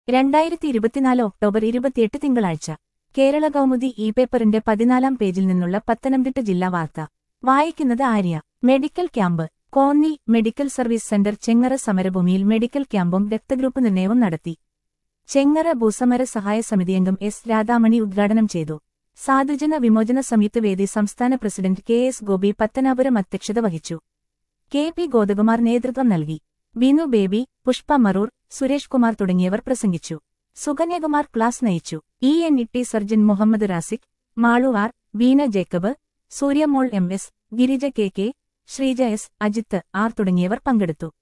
രണ്ടായിരത്തി ഇരുപത്തിനാല് ഒക്ടോബർ ഇരുപത്തിയെട്ട് തിങ്കളാഴ്ച കേരള കൗമുദി ഇ പേപ്പറിന്റെ പതിനാലാം പേജിൽ നിന്നുള്ള പത്തനംതിട്ട ജില്ലാ വാർത്ത വായിക്കുന്നത് Arya medical camp Konni medical service centre Chengara സമരഭൂമിയിൽ മെഡിക്കൽ ക്യാമ്പും രക്തഗ്രൂപ്പ് നിർണയവും നടത്തി ചെങ്ങറ ഭൂസമര സഹായ സമിതിയംഗം എസ് രാധാമണി ഉദ്ഘാടനം ചെയ്തു സാധുജന വിമോചന സംയുക്ത വേദി സംസ്ഥാന പ്രസിഡന്റ് കെ എസ് ഗോപി പത്തനാപുരം അധ്യക്ഷത വഹിച്ചു കെ പി ഗോതകുമാർ നേതൃത്വം നൽകി ബിനു ബേബി പുഷ്പ മറൂർ സുരേഷ് കുമാർ തുടങ്ങിയവർ പ്രസംഗിച്ചു സുകന്യകുമാർ ക്ലാസ് നയിച്ചു E N E T surgeon Muhammad Rasiq Malu R Veena Jacob Sooryamol M S Girija K K Sreeja S Ajith R തുടങ്ങിയവർ പങ്കെടുത്തു